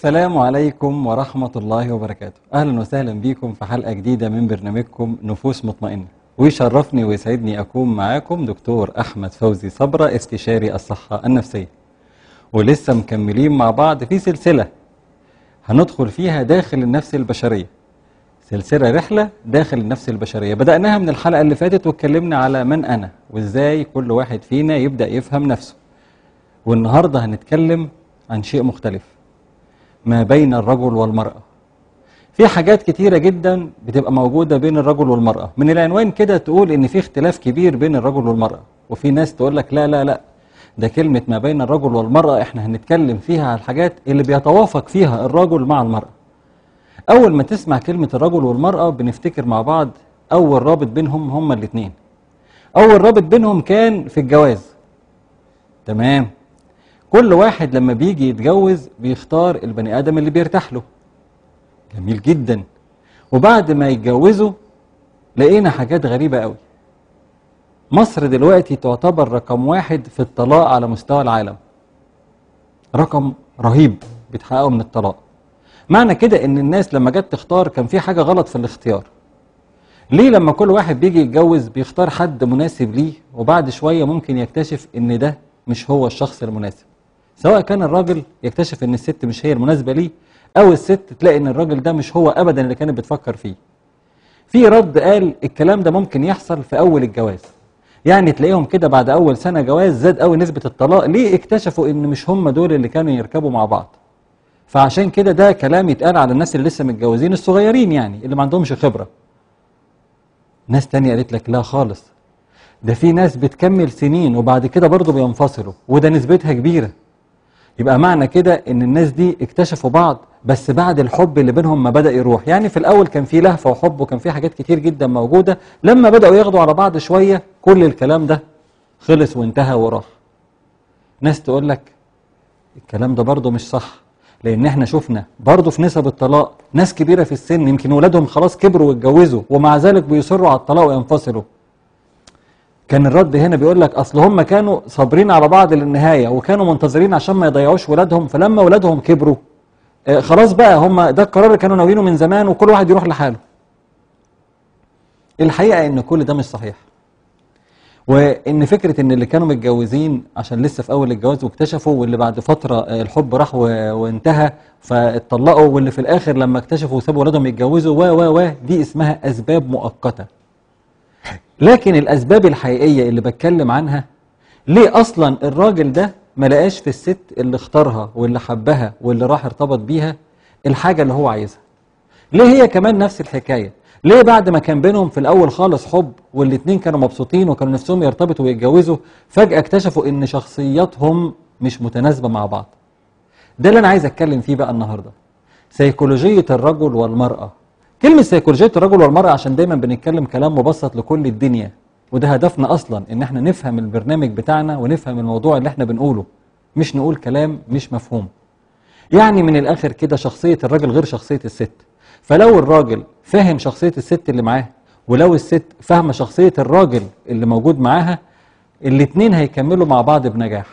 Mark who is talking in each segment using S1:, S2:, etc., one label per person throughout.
S1: السلام عليكم ورحمة الله وبركاته أهلا وسهلا بكم في حلقة جديدة من برنامجكم نفوس مطمئنة ويشرفني ويسعدني أكون معاكم دكتور أحمد فوزي صبرة استشاري الصحة النفسية ولسه مكملين مع بعض في سلسلة هندخل فيها داخل النفس البشرية سلسلة رحلة داخل النفس البشرية بدأناها من الحلقة اللي فاتت واتكلمنا على من أنا وإزاي كل واحد فينا يبدأ يفهم نفسه والنهاردة هنتكلم عن شيء مختلف ما بين الرجل والمرأة في حاجات كتيرة جدا بتبقى موجودة بين الرجل والمرأة من العنوان كده تقول ان في اختلاف كبير بين الرجل والمرأة وفي ناس تقول لك لا لا لا ده كلمة ما بين الرجل والمرأة احنا هنتكلم فيها على الحاجات اللي بيتوافق فيها الرجل مع المرأة اول ما تسمع كلمة الرجل والمرأة بنفتكر مع بعض اول رابط بينهم هما الاتنين اول رابط بينهم كان في الجواز تمام كل واحد لما بيجي يتجوز بيختار البني ادم اللي بيرتاح له جميل جدا وبعد ما يتجوزوا لقينا حاجات غريبة قوي مصر دلوقتي تعتبر رقم واحد في الطلاق على مستوى العالم رقم رهيب بيتحققوا من الطلاق معنى كده ان الناس لما جت تختار كان في حاجة غلط في الاختيار ليه لما كل واحد بيجي يتجوز بيختار حد مناسب ليه وبعد شوية ممكن يكتشف ان ده مش هو الشخص المناسب سواء كان الراجل يكتشف ان الست مش هي المناسبة ليه او الست تلاقي ان الراجل ده مش هو ابدا اللي كانت بتفكر فيه في رد قال الكلام ده ممكن يحصل في اول الجواز يعني تلاقيهم كده بعد اول سنة جواز زاد قوي نسبة الطلاق ليه اكتشفوا ان مش هم دول اللي كانوا يركبوا مع بعض فعشان كده ده كلام يتقال على الناس اللي لسه متجوزين الصغيرين يعني اللي ما عندهمش خبرة ناس تانية قالت لك لا خالص ده في ناس بتكمل سنين وبعد كده برضه بينفصلوا وده نسبتها كبيرة يبقى معنى كده ان الناس دي اكتشفوا بعض بس بعد الحب اللي بينهم ما بدأ يروح يعني في الاول كان في لهفة وحب وكان في حاجات كتير جدا موجودة لما بدأوا ياخدوا على بعض شوية كل الكلام ده خلص وانتهى وراح ناس تقول لك الكلام ده برضه مش صح لان احنا شفنا برضه في نسب الطلاق ناس كبيرة في السن يمكن ولادهم خلاص كبروا واتجوزوا ومع ذلك بيصروا على الطلاق وينفصلوا كان الرد هنا بيقول لك اصل هم كانوا صابرين على بعض للنهايه وكانوا منتظرين عشان ما يضيعوش ولادهم فلما ولادهم كبروا آه خلاص بقى هم ده القرار اللي كانوا ناويينه من زمان وكل واحد يروح لحاله. الحقيقه ان كل ده مش صحيح. وان فكره ان اللي كانوا متجوزين عشان لسه في اول الجواز واكتشفوا واللي بعد فتره آه الحب راح وانتهى فاتطلقوا واللي في الاخر لما اكتشفوا وسابوا ولادهم يتجوزوا و و و دي اسمها اسباب مؤقته. لكن الأسباب الحقيقية اللي بتكلم عنها ليه أصلا الراجل ده ما لقاش في الست اللي اختارها واللي حبها واللي راح ارتبط بيها الحاجة اللي هو عايزها ليه هي كمان نفس الحكاية ليه بعد ما كان بينهم في الأول خالص حب والاتنين كانوا مبسوطين وكانوا نفسهم يرتبطوا ويتجوزوا فجأة اكتشفوا ان شخصياتهم مش متناسبة مع بعض ده اللي أنا عايز أتكلم فيه بقى النهاردة سيكولوجية الرجل والمرأة كلمة سيكولوجية الرجل والمرأة عشان دايما بنتكلم كلام مبسط لكل الدنيا وده هدفنا أصلا إن احنا نفهم البرنامج بتاعنا ونفهم الموضوع اللي احنا بنقوله مش نقول كلام مش مفهوم يعني من الآخر كده شخصية الراجل غير شخصية الست فلو الراجل فاهم شخصية الست اللي معاه ولو الست فاهمة شخصية الراجل اللي موجود معاها الاتنين هيكملوا مع بعض بنجاح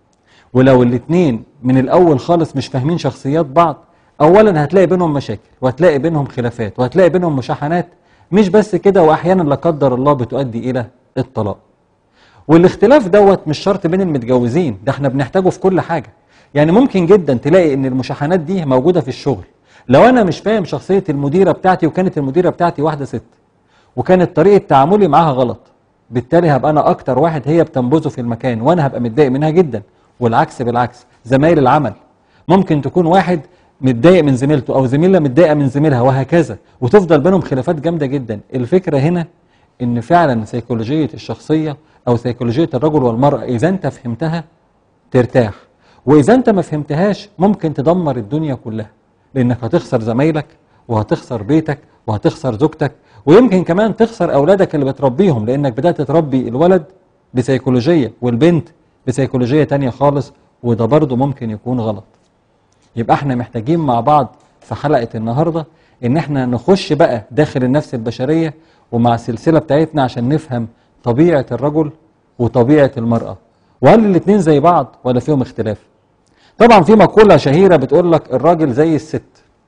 S1: ولو الاتنين من الأول خالص مش فاهمين شخصيات بعض اولا هتلاقي بينهم مشاكل وهتلاقي بينهم خلافات وهتلاقي بينهم مشاحنات مش بس كده واحيانا لا قدر الله بتؤدي الى الطلاق والاختلاف دوت مش شرط بين المتجوزين ده احنا بنحتاجه في كل حاجه يعني ممكن جدا تلاقي ان المشاحنات دي موجوده في الشغل لو انا مش فاهم شخصيه المديره بتاعتي وكانت المديره بتاعتي واحده ست وكانت طريقه تعاملي معاها غلط بالتالي هبقى انا اكتر واحد هي بتنبذه في المكان وانا هبقى متضايق منها جدا والعكس بالعكس زمايل العمل ممكن تكون واحد متضايق من زميلته او زميله متضايقه من زميلها وهكذا وتفضل بينهم خلافات جامده جدا الفكره هنا ان فعلا سيكولوجيه الشخصيه او سيكولوجيه الرجل والمراه اذا انت فهمتها ترتاح واذا انت ما فهمتهاش ممكن تدمر الدنيا كلها لانك هتخسر زمايلك وهتخسر بيتك وهتخسر زوجتك ويمكن كمان تخسر اولادك اللي بتربيهم لانك بدات تربي الولد بسيكولوجيه والبنت بسيكولوجيه تانية خالص وده برضه ممكن يكون غلط يبقى احنا محتاجين مع بعض في حلقة النهاردة ان احنا نخش بقى داخل النفس البشرية ومع السلسلة بتاعتنا عشان نفهم طبيعة الرجل وطبيعة المرأة وهل الاتنين زي بعض ولا فيهم اختلاف طبعا في مقولة شهيرة بتقول لك الراجل زي الست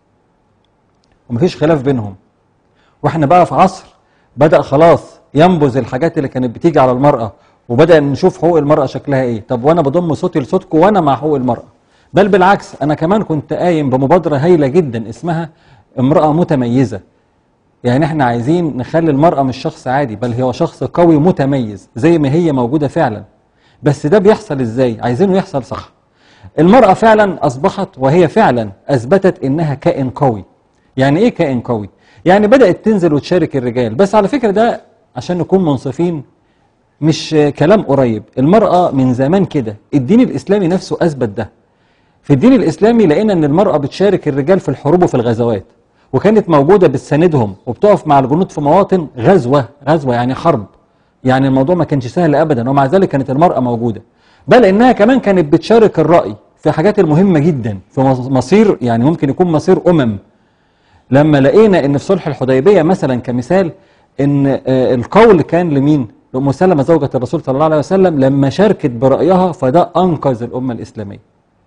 S1: ومفيش خلاف بينهم واحنا بقى في عصر بدأ خلاص ينبذ الحاجات اللي كانت بتيجي على المرأة وبدأ نشوف حقوق المرأة شكلها ايه طب وانا بضم صوتي لصوتكم وانا مع حقوق المرأة بل بالعكس انا كمان كنت قايم بمبادرة هايلة جدا اسمها امرأة متميزة يعني احنا عايزين نخلي المرأة مش شخص عادي بل هو شخص قوي متميز زي ما هي موجودة فعلا بس ده بيحصل ازاي عايزينه يحصل صح المرأة فعلا أصبحت وهي فعلا أثبتت إنها كائن قوي يعني إيه كائن قوي؟ يعني بدأت تنزل وتشارك الرجال بس على فكرة ده عشان نكون منصفين مش كلام قريب المرأة من زمان كده الدين الإسلامي نفسه أثبت ده في الدين الإسلامي لقينا أن المرأة بتشارك الرجال في الحروب وفي الغزوات وكانت موجودة بتساندهم وبتقف مع الجنود في مواطن غزوة غزوة يعني حرب يعني الموضوع ما كانش سهل أبدا ومع ذلك كانت المرأة موجودة بل إنها كمان كانت بتشارك الرأي في حاجات المهمة جدا في مصير يعني ممكن يكون مصير أمم لما لقينا ان في صلح الحديبيه مثلا كمثال ان آه، القول كان لمين؟ لام سلمه زوجة الرسول صلى الله عليه وسلم لما شاركت برايها فده انقذ الامه الاسلاميه.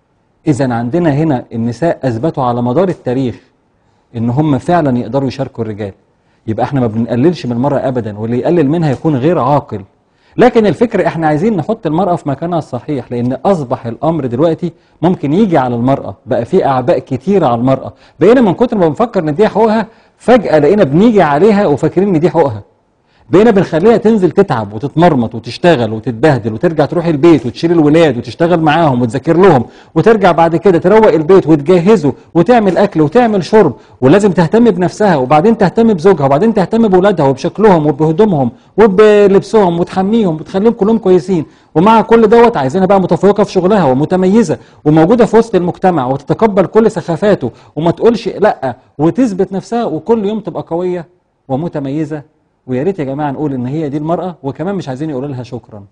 S1: اذا عندنا هنا النساء اثبتوا على مدار التاريخ ان هم فعلا يقدروا يشاركوا الرجال. يبقى احنا ما بنقللش من المراه ابدا واللي يقلل منها يكون غير عاقل. لكن الفكرة احنا عايزين نحط المرأة في مكانها الصحيح لان اصبح الامر دلوقتي ممكن يجي على المرأة بقى في اعباء كتيرة على المرأة بقينا من كتر ما بنفكر نديها حقوقها فجأة لقينا بنيجي عليها وفاكرين ان دي حقوقها بقينا بنخليها تنزل تتعب وتتمرمط وتشتغل وتتبهدل وترجع تروح البيت وتشيل الولاد وتشتغل معاهم وتذاكر لهم وترجع بعد كده تروق البيت وتجهزه وتعمل اكل وتعمل شرب ولازم تهتم بنفسها وبعدين تهتم بزوجها وبعدين تهتم باولادها وبشكلهم وبهدومهم وبلبسهم وتحميهم وتخليهم كلهم كويسين ومع كل دوت عايزينها بقى متفوقه في شغلها ومتميزه وموجوده في وسط المجتمع وتتقبل كل سخافاته وما تقولش لا وتثبت نفسها وكل يوم تبقى قويه ومتميزه ويا ريت يا جماعه نقول ان هي دي المراه وكمان مش عايزين يقولوا لها شكرا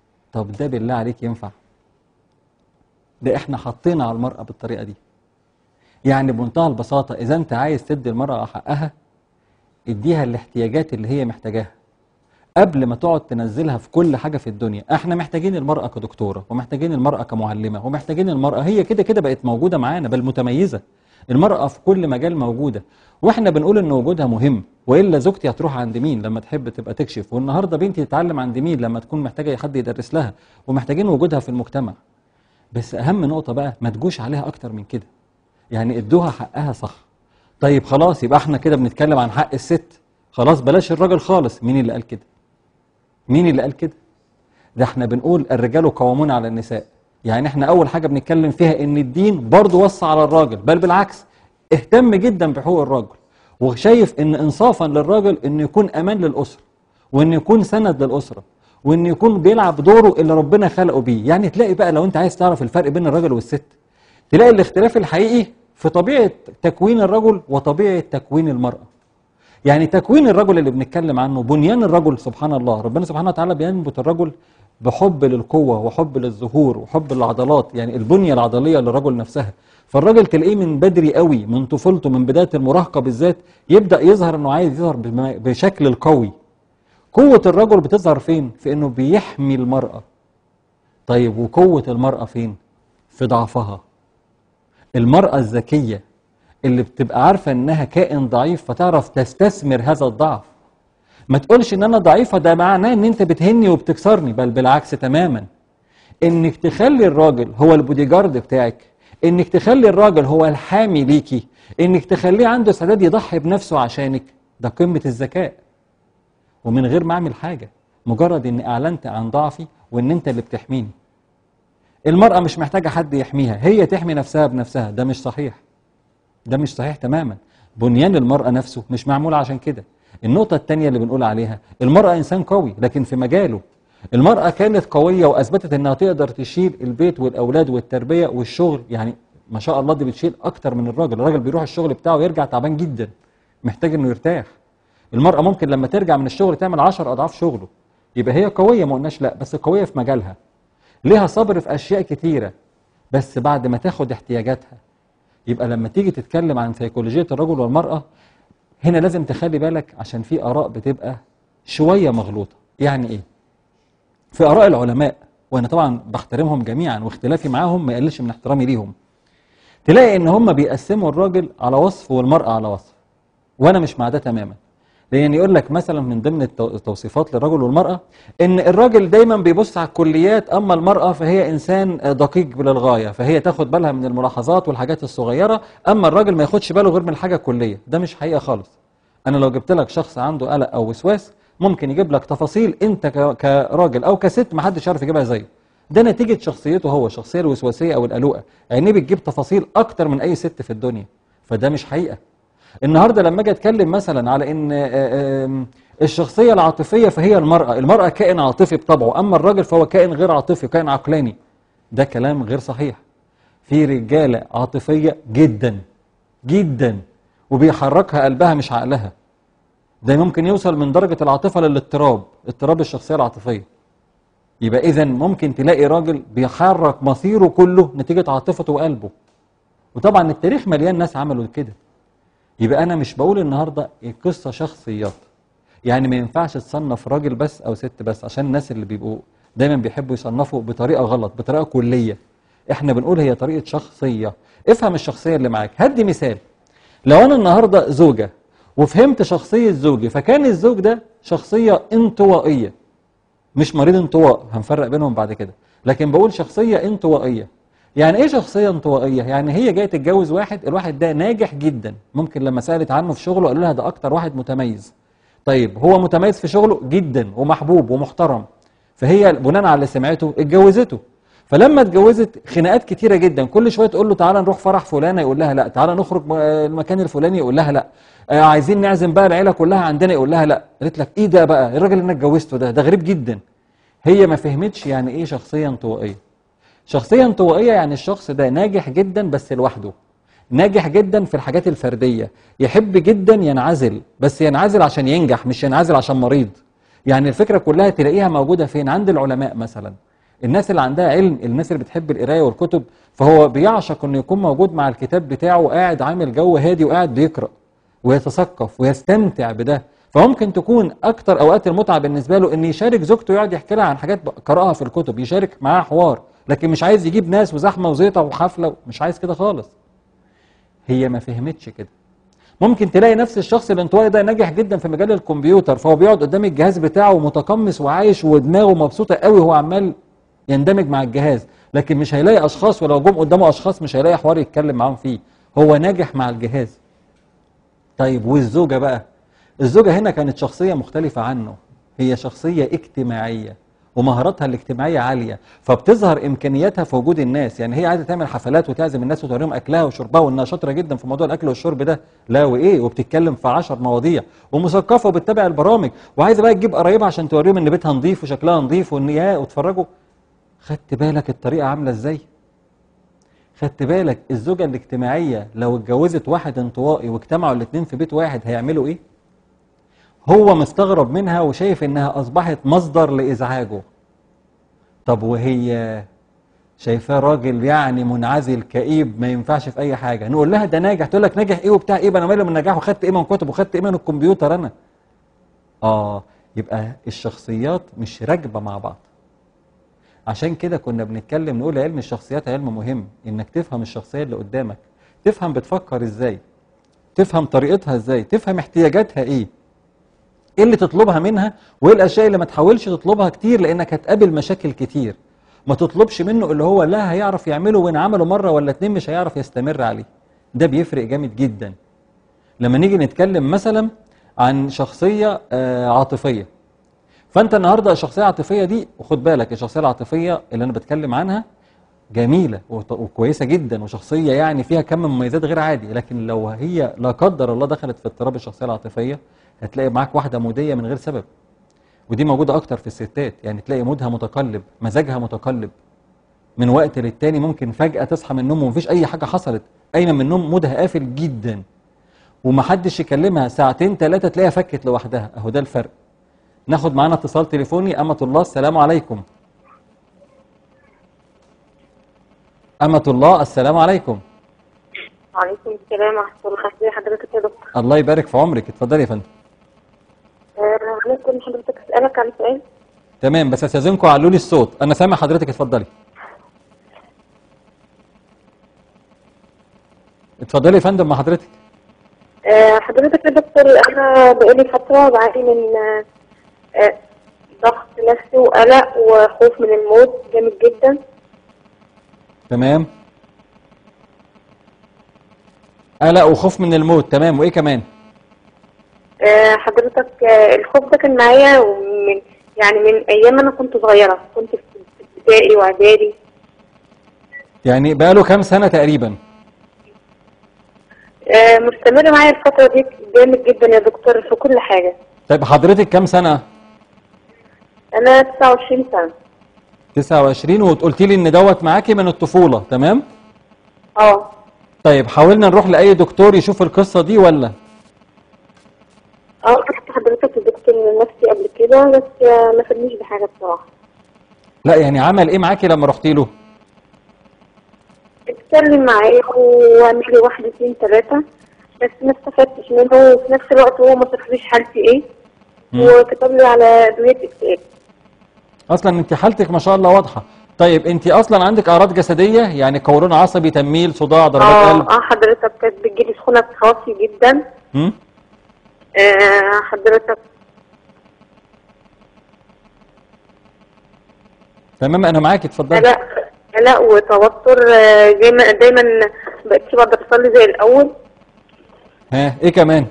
S1: طب ده بالله عليك ينفع ده احنا حطينا على المراه بالطريقه دي يعني بمنتهى البساطه اذا انت عايز تدي المراه حقها اديها الاحتياجات اللي هي محتاجاها قبل ما تقعد تنزلها في كل حاجه في الدنيا احنا محتاجين المراه كدكتوره ومحتاجين المراه كمعلمه ومحتاجين المراه هي كده كده بقت موجوده معانا بل متميزه المراه في كل مجال موجوده واحنا بنقول ان وجودها مهم والا زوجتي هتروح عند مين لما تحب تبقى تكشف والنهارده بنتي تتعلم عند مين لما تكون محتاجه حد يدرس لها ومحتاجين وجودها في المجتمع بس اهم نقطه بقى ما تجوش عليها اكتر من كده يعني ادوها حقها صح طيب خلاص يبقى احنا كده بنتكلم عن حق الست خلاص بلاش الراجل خالص مين اللي قال كده مين اللي قال كده ده احنا بنقول الرجال قوامون على النساء يعني احنا اول حاجه بنتكلم فيها ان الدين برضه وصى على الراجل بل بالعكس اهتم جدا بحقوق الراجل وشايف ان انصافا للراجل انه يكون امان للاسره وانه يكون سند للاسره وانه يكون بيلعب دوره اللي ربنا خلقه بيه يعني تلاقي بقى لو انت عايز تعرف الفرق بين الراجل والست تلاقي الاختلاف الحقيقي في طبيعه تكوين الرجل وطبيعه تكوين المراه يعني تكوين الرجل اللي بنتكلم عنه بنيان الرجل سبحان الله ربنا سبحانه وتعالى بينبت الرجل بحب للقوة وحب للظهور وحب للعضلات يعني البنية العضلية للرجل نفسها فالراجل تلاقيه من بدري قوي من طفولته من بداية المراهقة بالذات يبدأ يظهر انه عايز يظهر بما- بشكل القوي قوة الرجل بتظهر فين؟ في انه بيحمي المرأة طيب وقوة المرأة فين؟ في ضعفها المرأة الذكية اللي بتبقى عارفة انها كائن ضعيف فتعرف تستثمر هذا الضعف ما تقولش ان انا ضعيفة ده معناه ان انت بتهني وبتكسرني بل بالعكس تماما انك تخلي الراجل هو البودي جارد بتاعك انك تخلي الراجل هو الحامي ليكي انك تخليه عنده استعداد يضحي بنفسه عشانك ده قمة الذكاء ومن غير ما اعمل حاجة مجرد اني اعلنت عن ضعفي وان انت اللي بتحميني المرأة مش محتاجة حد يحميها هي تحمي نفسها بنفسها ده مش صحيح ده مش صحيح تماما بنيان المرأة نفسه مش معمول عشان كده النقطة التانية اللي بنقول عليها المرأة إنسان قوي لكن في مجاله المرأة كانت قوية وأثبتت إنها تقدر تشيل البيت والأولاد والتربية والشغل يعني ما شاء الله دي بتشيل أكتر من الراجل الراجل بيروح الشغل بتاعه ويرجع تعبان جدا محتاج إنه يرتاح المرأة ممكن لما ترجع من الشغل تعمل عشر أضعاف شغله يبقى هي قوية ما قلناش لا بس قوية في مجالها ليها صبر في أشياء كتيرة بس بعد ما تاخد احتياجاتها يبقى لما تيجي تتكلم عن سيكولوجية الرجل والمرأة هنا لازم تخلي بالك عشان في آراء بتبقى شوية مغلوطة يعني إيه؟ في آراء العلماء وانا طبعا بحترمهم جميعا واختلافي معاهم ما يقللش من احترامي ليهم تلاقي ان هم بيقسموا الراجل على وصف والمرأة على وصف وانا مش مع ده تماما لان يقول لك مثلا من ضمن التو- التوصيفات للرجل والمرأة ان الراجل دايما بيبص على الكليات اما المرأة فهي انسان دقيق للغاية فهي تاخد بالها من الملاحظات والحاجات الصغيرة اما الراجل ما ياخدش باله غير من الحاجة الكلية ده مش حقيقة خالص انا لو جبت لك شخص عنده قلق او وسواس ممكن يجيب لك تفاصيل انت ك- كراجل او كست ما حدش يعرف يجيبها زيه ده نتيجة شخصيته هو الشخصية الوسواسية او القلوقة عينيه بتجيب تفاصيل اكتر من اي ست في الدنيا فده مش حقيقة النهارده لما اجي اتكلم مثلا على ان آه، آم، الشخصيه العاطفيه فهي المراه، المراه كائن عاطفي بطبعه، اما الراجل فهو كائن غير عاطفي، كائن عقلاني. ده كلام غير صحيح. في رجاله عاطفيه جدا جدا وبيحركها قلبها مش عقلها. ده ممكن يوصل من درجه العاطفه للاضطراب، اضطراب الشخصيه العاطفيه. يبقى اذا ممكن تلاقي راجل بيحرك مصيره كله نتيجه عاطفته وقلبه. وطبعا التاريخ مليان ناس عملوا كده. يبقى انا مش بقول النهارده القصه شخصيات يعني ما ينفعش تصنف راجل بس او ست بس عشان الناس اللي بيبقوا دايما بيحبوا يصنفوا بطريقه غلط بطريقه كليه احنا بنقول هي طريقه شخصيه افهم الشخصيه اللي معاك هدي مثال لو انا النهارده زوجه وفهمت شخصيه زوجي فكان الزوج ده شخصيه انطوائيه مش مريض انطواء هنفرق بينهم بعد كده لكن بقول شخصيه انطوائيه يعني ايه شخصيه انطوائيه يعني هي جايه تتجوز واحد الواحد ده ناجح جدا ممكن لما سالت عنه في شغله قالوا لها ده اكتر واحد متميز طيب هو متميز في شغله جدا ومحبوب ومحترم فهي بناء على اللي سمعته اتجوزته فلما اتجوزت خناقات كتيره جدا كل شويه تقول له تعالى نروح فرح فلانه يقول لها لا تعالى نخرج م- المكان الفلاني يقول لها لا آه عايزين نعزم بقى العيله كلها عندنا يقول لها لا قالت لك ايه ده بقى الراجل اللي انا اتجوزته ده ده غريب جدا هي ما فهمتش يعني ايه شخصيه انطوائيه شخصيه انطوائيه يعني الشخص ده ناجح جدا بس لوحده ناجح جدا في الحاجات الفرديه يحب جدا ينعزل بس ينعزل عشان ينجح مش ينعزل عشان مريض يعني الفكره كلها تلاقيها موجوده فين عند العلماء مثلا الناس اللي عندها علم الناس اللي بتحب القرايه والكتب فهو بيعشق انه يكون موجود مع الكتاب بتاعه وقاعد عامل جو هادي وقاعد بيقرا ويتثقف ويستمتع بده فممكن تكون اكتر اوقات المتعه بالنسبه له ان يشارك زوجته يقعد يحكي لها عن حاجات قراها في الكتب يشارك معاها حوار لكن مش عايز يجيب ناس وزحمه وزيطه وحفله مش عايز كده خالص هي ما فهمتش كده ممكن تلاقي نفس الشخص الانطوائي ده ناجح جدا في مجال الكمبيوتر فهو بيقعد قدام الجهاز بتاعه متقمص وعايش ودماغه مبسوطه قوي وهو عمال يندمج مع الجهاز لكن مش هيلاقي اشخاص ولو جم قدامه اشخاص مش هيلاقي حوار يتكلم معاهم فيه هو ناجح مع الجهاز طيب والزوجه بقى الزوجه هنا كانت شخصيه مختلفه عنه هي شخصيه اجتماعيه ومهاراتها الاجتماعيه عاليه فبتظهر امكانياتها في وجود الناس يعني هي عايزه تعمل حفلات وتعزم الناس وتوريهم اكلها وشربها وانها شاطره جدا في موضوع الاكل والشرب ده لا وايه وبتتكلم في عشر مواضيع ومثقفه وبتتابع البرامج وعايزه بقى تجيب قرايبها عشان توريهم ان بيتها نظيف وشكلها نظيف وان يا وتفرجوا خدت بالك الطريقه عامله ازاي خدت بالك الزوجه الاجتماعيه لو اتجوزت واحد انطوائي واجتمعوا الاثنين في بيت واحد هيعملوا ايه هو مستغرب منها وشايف انها اصبحت مصدر لازعاجه طب وهي شايفاه راجل يعني منعزل كئيب ما ينفعش في اي حاجه نقول لها ده ناجح تقول لك ناجح ايه وبتاع ايه بقى انا مالي من نجاح وخدت ايه من كتب وخدت ايه من الكمبيوتر انا اه يبقى الشخصيات مش راكبه مع بعض عشان كده كنا بنتكلم نقول علم الشخصيات علم مهم انك تفهم الشخصيه اللي قدامك تفهم بتفكر ازاي تفهم طريقتها ازاي تفهم احتياجاتها ايه ايه اللي تطلبها منها وايه الاشياء اللي ما تحاولش تطلبها كتير لانك هتقابل مشاكل كتير ما تطلبش منه اللي هو لا هيعرف يعمله وان عمله مره ولا اتنين مش هيعرف يستمر عليه ده بيفرق جامد جدا لما نيجي نتكلم مثلا عن شخصيه آه، عاطفيه فانت النهارده الشخصيه العاطفيه دي وخد بالك الشخصيه العاطفيه اللي انا بتكلم عنها جميله وط- وكويسه جدا وشخصيه يعني فيها كم من مميزات غير عادي لكن لو هي لا قدر الله دخلت في اضطراب الشخصيه العاطفيه هتلاقي معاك واحده موديه من غير سبب ودي موجوده اكتر في الستات يعني تلاقي مودها متقلب مزاجها متقلب من وقت للتاني ممكن فجاه تصحى من النوم ومفيش اي حاجه حصلت قايمه من النوم مودها قافل جدا ومحدش يكلمها ساعتين ثلاثه تلاقيها فكت لوحدها اهو ده الفرق ناخد معانا اتصال تليفوني أمة الله السلام عليكم أمة الله السلام عليكم
S2: وعليكم السلام ورحمة الله ازي حضرتك يا دكتور
S1: الله يبارك في عمرك اتفضلي يا فندم
S2: آه، ممكن حضرتك أسألك عن سؤال
S1: تمام بس استاذنكم علوا لي الصوت انا سامع حضرتك اتفضلي اتفضلي يا فندم مع حضرتك
S2: آه، حضرتك يا دكتور انا بقالي فتره بعاني من آه، آه، ضغط نفسي وقلق وخوف من الموت جامد جدا
S1: تمام قلق وخوف من الموت تمام وايه كمان
S2: آه، حضرتك آه، الخوف ده كان معايا من يعني من ايام انا كنت صغيره كنت في في ابتدائي واعدادي
S1: يعني بقاله كام سنة تقريبا
S2: آه، مستمر معايا الفتره دي جامد جدا يا دكتور في كل حاجه
S1: طيب حضرتك كام سنة
S2: انا 29 سنه
S1: 29 وقلتي لي ان دوت معاكي من الطفولة تمام
S2: اه
S1: طيب حاولنا نروح لأي دكتور يشوف القصة دي ولا
S2: اه رحت حضرتك لدكتور نفسي قبل كده بس آه، ما فادنيش بحاجه بصراحه
S1: لا يعني عمل ايه معاكي لما رحتي له
S2: اتكلم معايا وعمل لي واحد اتنين تلاتة بس ما استفدتش منه وفي نفس الوقت هو ما شرحليش حالتي ايه
S1: مم.
S2: وكتب لي على ادوية اكتئاب
S1: اصلا انت حالتك ما شاء الله واضحة طيب انت اصلا عندك اعراض جسدية يعني قولون عصبي تنميل صداع ضربات
S2: اه
S1: قلب
S2: اه حضرتك كانت بتجيلي سخونة في راسي جدا
S1: هم؟
S2: آه حضرتك
S1: تمام انا معاكي اتفضلي
S2: قلق قلق وتوتر آه، دايما دايما بقتش بقدر اصلي زي الاول
S1: ها ايه كمان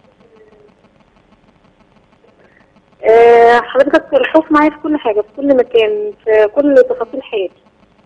S2: آه حضرتك الخوف معايا في كل حاجة في كل مكان في كل تفاصيل حياتي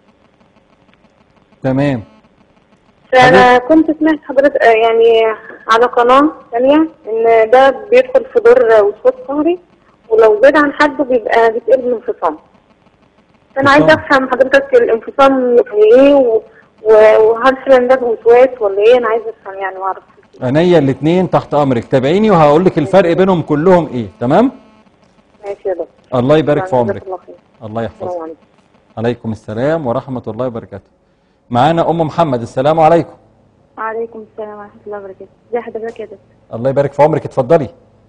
S1: تمام
S2: فانا كنت سمعت حضرتك آه، يعني على قناه ثانيه ان ده بيدخل في دور وسواس قهري ولو زاد عن حده بيبقى بيتقلب انفصام فانا عايزه
S1: انفصام.
S2: افهم حضرتك الانفصام يعني ايه و- و- وهل فعلا ده وسواس ولا ايه انا عايزه افهم يعني واعرف
S1: عينيا الاثنين تحت امرك تابعيني وهقول لك الفرق بينهم كلهم ايه تمام
S2: ماشي يا دكتور
S1: الله يبارك في
S2: جزاك
S1: عمرك
S2: الله خير.
S1: الله
S2: السلام
S1: يحفظك
S2: عليكم
S1: عليكم السلام ورحمة الله وبركاته معانا ام محمد السلام عليكم
S3: وعليكم السلام ورحمة الله وبركاته ازي حضرتك يا دكتور
S1: الله يبارك في عمرك اتفضلي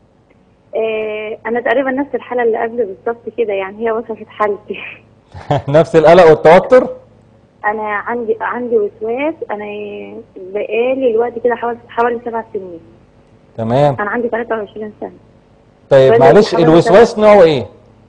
S3: آه أنا تقريبا نفس الحالة اللي قبل بالظبط كده يعني هي وصفت حالتي
S1: نفس القلق والتوتر
S3: أنا عندي عندي وسواس أنا بقالي الوقت كده حوالي حوالي سبع سنين
S1: تمام
S3: أنا عندي 23 سنة
S1: طيب
S3: بقالي
S1: معلش
S3: حوالي
S1: الوسواس نوعه ايه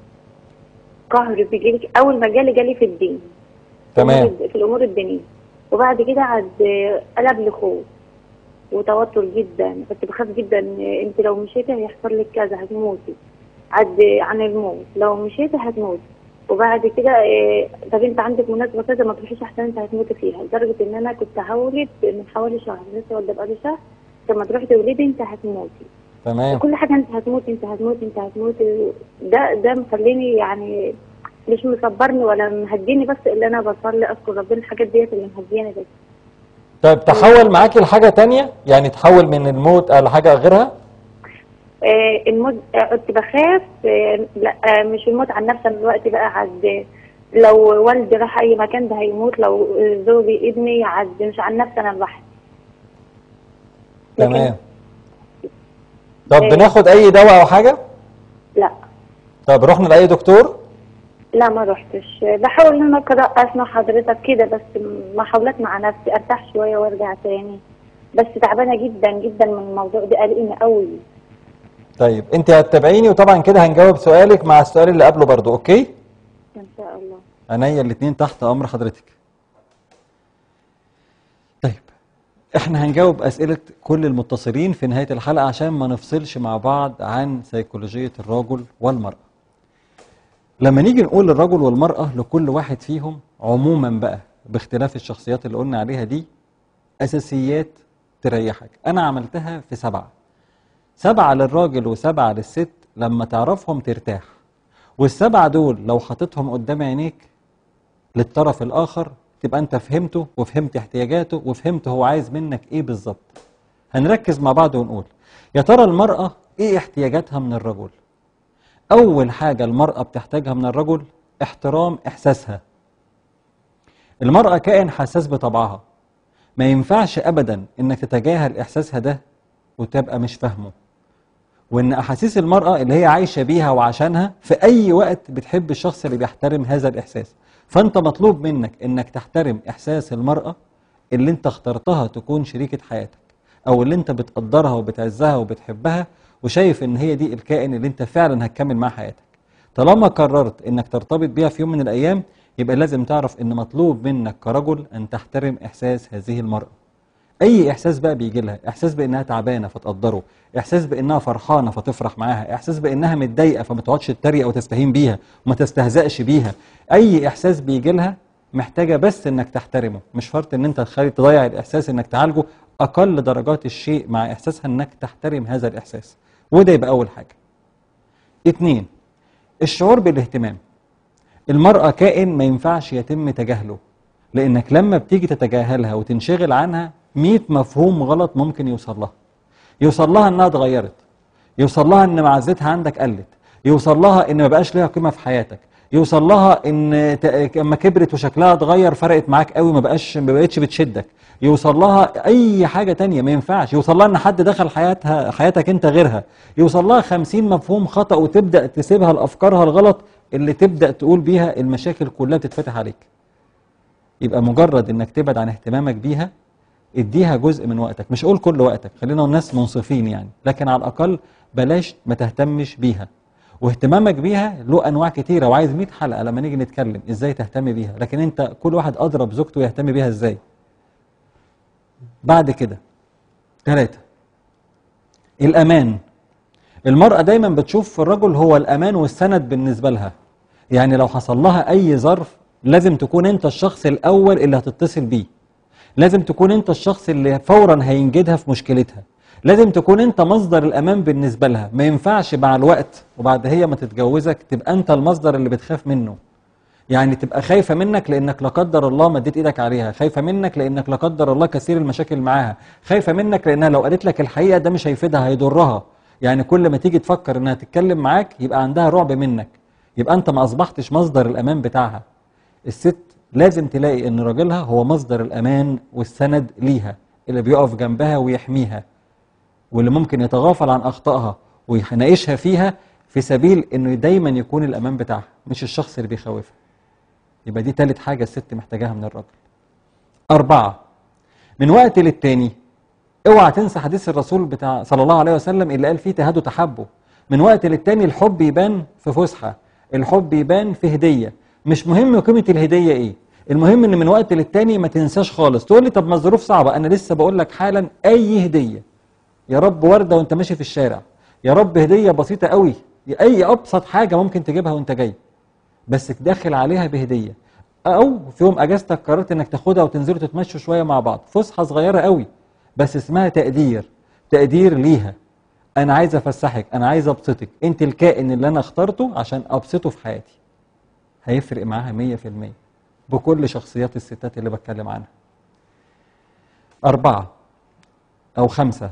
S3: قهر بيجيلي أول ما جالي جالي في الدين في
S1: تمام.
S3: الأمور- في الأمور الدينية وبعد كده عاد قلب لخوف وتوتر جدا كنت بخاف جدا انت لو مشيتي هيحصل لك كذا هتموتي عد عن الموت لو مشيتي هتموتي وبعد كده إيه، طب انت عندك مناسبه كذا ما تروحيش احسن انت هتموتي فيها لدرجه ان انا كنت هولد من حوالي شهر لسه والده بقالي شهر لما تروحي تولدي انت هتموتي
S1: تمام
S3: كل حاجه انت هتموتي انت هتموتي انت هتموتي ده ده مخليني يعني مش مصبرني ولا مهديني بس اللي انا بصلي اذكر ربنا الحاجات ديت اللي مهدياني بس
S1: طيب تحول معاكي لحاجة تانية يعني تحول من الموت لحاجة غيرها
S3: آه، الموت آه، كنت بخاف آه، لا آه، مش الموت عن نفسي أنا دلوقتي بقى عد لو والدي راح اي مكان ده هيموت لو آه، زوجي ابني عد مش عن نفسي انا لوحدي لكن-
S1: تمام طب
S3: إيه.
S1: بناخد اي دواء او حاجة
S3: لا
S1: طب رحنا لأي دكتور
S3: لا ما رحتش آه، بحاول ان انا كده اسمع حضرتك كده بس محاولات مع نفسي ارتاح شويه وارجع تاني بس تعبانه جدا جدا من الموضوع ده قلقني قوي
S1: طيب انت هتتابعيني وطبعا كده هنجاوب سؤالك مع السؤال اللي قبله برضو اوكي
S3: ان شاء الله
S1: عينيا الاتنين تحت امر حضرتك طيب احنا هنجاوب اسئله كل المتصلين في نهايه الحلقه عشان ما نفصلش مع بعض عن سيكولوجيه الرجل والمراه لما نيجي نقول الرجل والمراه لكل واحد فيهم عموما بقى باختلاف الشخصيات اللي قلنا عليها دي اساسيات تريحك انا عملتها في سبعه سبعه للراجل وسبعه للست لما تعرفهم ترتاح والسبعه دول لو حطيتهم قدام عينيك للطرف الآخر تبقى أنت فهمته وفهمت احتياجاته وفهمت هو عايز منك إيه بالظبط هنركز مع بعض ونقول يا ترى المرأة إيه احتياجاتها من الرجل أول حاجة المرأة بتحتاجها من الرجل احترام إحساسها المرأة كائن حساس بطبعها ما ينفعش أبدا إنك تتجاهل إحساسها ده وتبقى مش فاهمه وان احاسيس المراه اللي هي عايشه بيها وعشانها في اي وقت بتحب الشخص اللي بيحترم هذا الاحساس فانت مطلوب منك انك تحترم احساس المراه اللي انت اخترتها تكون شريكه حياتك او اللي انت بتقدرها وبتعزها وبتحبها وشايف ان هي دي الكائن اللي انت فعلا هتكمل معاه حياتك طالما قررت انك ترتبط بيها في يوم من الايام يبقى لازم تعرف ان مطلوب منك كرجل ان تحترم احساس هذه المراه اي احساس بقى بيجي لها احساس بانها تعبانه فتقدره احساس بانها فرحانه فتفرح معاها احساس بانها متضايقه فما تقعدش تتريق وتستهين بيها وما تستهزأش بيها اي احساس بيجي لها محتاجه بس انك تحترمه مش شرط ان انت تخلي تضيع الاحساس انك تعالجه اقل درجات الشيء مع احساسها انك تحترم هذا الاحساس وده يبقى اول حاجه اتنين الشعور بالاهتمام المرأة كائن ما ينفعش يتم تجاهله لأنك لما بتيجي تتجاهلها وتنشغل عنها 100 مفهوم غلط ممكن يوصل لها يوصل لها انها اتغيرت يوصل لها ان معزتها عندك قلت يوصل لها ان ما بقاش ليها قيمه في حياتك يوصل لها ان ت- اما كبرت وشكلها اتغير فرقت معاك قوي ما بقاش ما بقتش بتشدك يوصل لها اي حاجه تانية ما ينفعش يوصل لها ان حد دخل حياتها حياتك انت غيرها يوصل لها خمسين مفهوم خطا وتبدا تسيبها لافكارها الغلط اللي تبدا تقول بيها المشاكل كلها بتتفتح عليك يبقى مجرد انك تبعد عن اهتمامك بيها اديها جزء من وقتك مش قول كل وقتك خلينا الناس منصفين يعني لكن على الاقل بلاش ما تهتمش بيها واهتمامك بيها له انواع كتيره وعايز 100 حلقه لما نيجي نتكلم ازاي تهتم بيها لكن انت كل واحد ادرى بزوجته يهتم بيها ازاي بعد كده ثلاثة الأمان المرأة دايما بتشوف في الرجل هو الأمان والسند بالنسبة لها يعني لو حصل لها أي ظرف لازم تكون أنت الشخص الأول اللي هتتصل بيه لازم تكون أنت الشخص اللي فورا هينجدها في مشكلتها لازم تكون أنت مصدر الأمان بالنسبة لها ما ينفعش مع الوقت وبعد هي ما تتجوزك تبقى أنت المصدر اللي بتخاف منه يعني تبقى خايفة منك لأنك لا قدر الله مديت إيدك عليها خايفة منك لأنك لا قدر الله كثير المشاكل معاها خايفة منك لأنها لو قالت لك الحقيقة ده مش هيفيدها هيضرها يعني كل ما تيجي تفكر إنها تتكلم معاك يبقى عندها رعب منك يبقى أنت ما أصبحتش مصدر الأمان بتاعها الست لازم تلاقي إن راجلها هو مصدر الأمان والسند ليها اللي بيقف جنبها ويحميها واللي ممكن يتغافل عن أخطائها ويناقشها فيها في سبيل إنه دايما يكون الأمان بتاعها مش الشخص اللي بيخوفها يبقى دي تالت حاجة الست محتاجاها من الراجل أربعة من وقت للتاني اوعى تنسى حديث الرسول بتاع صلى الله عليه وسلم اللي قال فيه تهادوا تحبوا من وقت للتاني الحب يبان في فسحة الحب يبان في هدية مش مهم قيمة الهدية ايه المهم ان من وقت للتاني ما تنساش خالص تقول لي طب ما الظروف صعبة انا لسه بقول لك حالا اي هدية يا رب وردة وانت ماشي في الشارع يا رب هدية بسيطة قوي اي ابسط حاجة ممكن تجيبها وانت جاي بس تدخل عليها بهديه او في يوم اجازتك قررت انك تاخدها وتنزلوا تتمشوا شويه مع بعض فسحه صغيره قوي بس اسمها تقدير تقدير ليها انا عايز افسحك انا عايز ابسطك انت الكائن اللي انا اخترته عشان ابسطه في حياتي هيفرق معاها 100% بكل شخصيات الستات اللي بتكلم عنها أربعة أو خمسة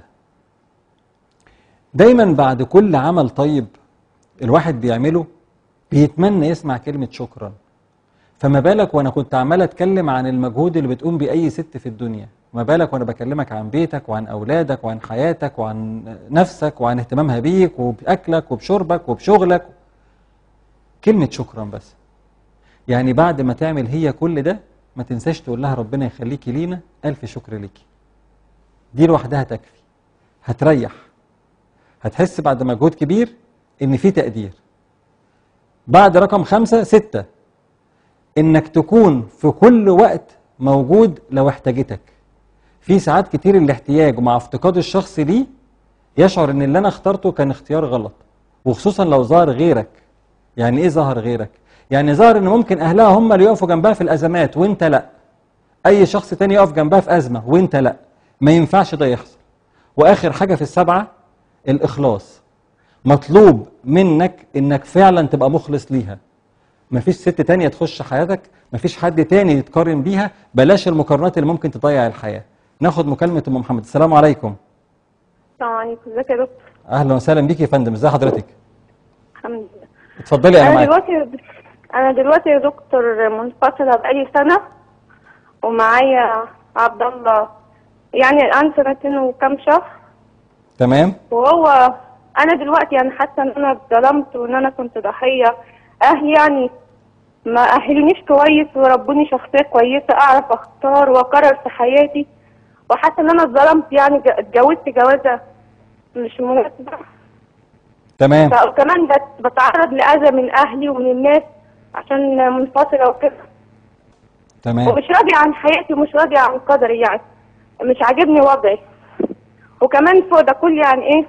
S1: دايما بعد كل عمل طيب الواحد بيعمله بيتمنى يسمع كلمة شكرا فما بالك وانا كنت عمال اتكلم عن المجهود اللي بتقوم بيه اي ست في الدنيا ما بالك وانا بكلمك عن بيتك وعن اولادك وعن حياتك وعن نفسك وعن اهتمامها بيك وباكلك وبشربك وبشغلك كلمة شكرا بس يعني بعد ما تعمل هي كل ده ما تنساش تقول لها ربنا يخليكي لينا ألف شكر ليكي دي لوحدها تكفي هتريح هتحس بعد مجهود كبير إن في تقدير بعد رقم خمسة ستة إنك تكون في كل وقت موجود لو احتاجتك في ساعات كتير الاحتياج ومع افتقاد الشخص ليه يشعر ان اللي انا اخترته كان اختيار غلط وخصوصا لو ظهر غيرك يعني ايه ظهر غيرك يعني ظهر ان ممكن اهلها هم اللي يقفوا جنبها في الازمات وانت لا اي شخص تاني يقف جنبها في ازمه وانت لا ما ينفعش ده يحصل واخر حاجه في السبعه الاخلاص مطلوب منك انك فعلا تبقى مخلص ليها مفيش ست تانية تخش حياتك مفيش حد تاني يتقارن بيها بلاش المقارنات اللي ممكن تضيع الحياه ناخد مكالمه ام محمد السلام عليكم
S2: السلام عليكم ازيك يا دكتور
S1: اهلا وسهلا بيكي يا فندم ازي حضرتك
S2: الحمد لله
S1: اتفضلي انا
S2: انا
S1: معاك
S2: دلوقتي انا دلوقتي يا دكتور منفصله بقالي سنه ومعايا عبد الله يعني الان سنتين وكام شهر
S1: تمام
S2: وهو انا دلوقتي يعني حاسه ان انا اتظلمت وان انا كنت ضحيه اهلي يعني ما اهلونيش كويس وربوني شخصيه كويسه اعرف اختار واقرر في حياتي وحاسه ان انا اتظلمت يعني ج- اتجوزت جوازه مش مناسبه
S1: تمام
S2: ف- وكمان بت- بتعرض لاذى من اهلي ومن الناس عشان منفصله وكده
S1: تمام
S2: ومش راضية عن حياتي ومش راضية عن قدري يعني مش عاجبني وضعي وكمان فوق ده كله يعني ايه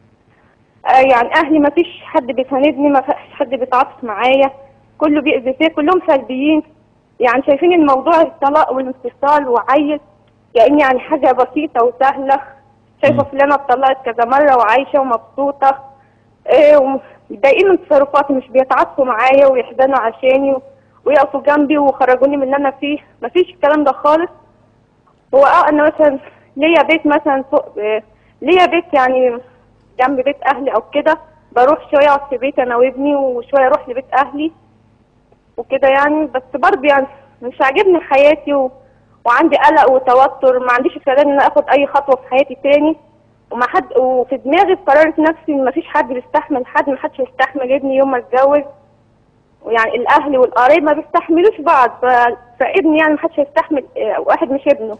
S2: آه يعني اهلي ما فيش حد بيساندني ما فيش حد بيتعاطف معايا كله بيأذي فيا كلهم سلبيين يعني شايفين الموضوع الطلاق والانفصال وعيل يعني يعني حاجة بسيطة وسهلة شايفة
S1: مم.
S2: فلانة اتطلقت كذا مرة وعايشة ومبسوطة إيه ومتضايقين من تصرفاتي مش بيتعاطفوا معايا ويحزنوا عشاني ويقفوا جنبي وخرجوني من اللي انا فيه مفيش الكلام ده خالص هو اه انا مثلا ليا بيت مثلا فوق آه، ليا بيت يعني جنب بيت اهلي او كده بروح شويه اقعد في بيت انا وابني وشويه اروح لبيت اهلي وكده يعني بس برضه يعني مش عاجبني حياتي و... وعندي قلق وتوتر ما عنديش استعداد ان انا اخد اي خطوه في حياتي تاني وما حد وفي دماغي قررت نفسي ان مفيش حد بيستحمل حد ما حدش يستحمل ابني يوم ما اتجوز ويعني الاهل والقرايب ما بيستحملوش بعض ف... فابني يعني ما حدش هيستحمل آه، واحد مش ابنه